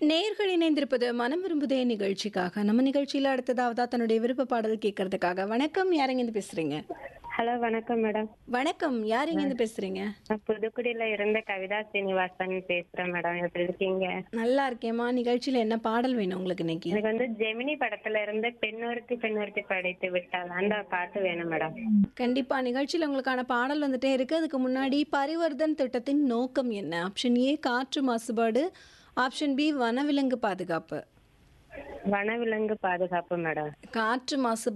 நேர்கள் இணைந்திருப்பது மனம் விரும்புதே நிகழ்ச்சிக்காக நம்ம நிகழ்ச்சியில அடுத்ததாவதா தன்னுடைய விருப்ப பாடல் கேட்கறதுக்காக வணக்கம் யாருங்க இருந்து பேசுறீங்க ஹலோ வணக்கம் மேடம் வணக்கம் யாருங்க இருந்து பேசுறீங்க நான் புதுக்குடியில இருந்த கவிதா சீனிவாசன் பேசுறேன் மேடம் எப்படி இருக்கீங்க நல்லா இருக்கேம்மா நிகழ்ச்சியில என்ன பாடல் வேணும் உங்களுக்கு இன்னைக்கு எனக்கு வந்து ஜெமினி படத்துல இருந்து பெண்ணொருத்தி பெண்ணொருத்தி படைத்து விட்டால் அந்த பாட்டு வேணும் மேடம் கண்டிப்பா நிகழ்ச்சியில உங்களுக்கான பாடல் வந்துட்டே இருக்கு அதுக்கு முன்னாடி பரிவர்த்தன் திட்டத்தின் நோக்கம் என்ன ஆப்ஷன் ஏ காற்று மாசுபாடு ஆப்ஷன் பி வனவிலங்கு பாதுகாப்பு வனவிலங்கு பாதுகாப்பு மேடம் காற்று மாசு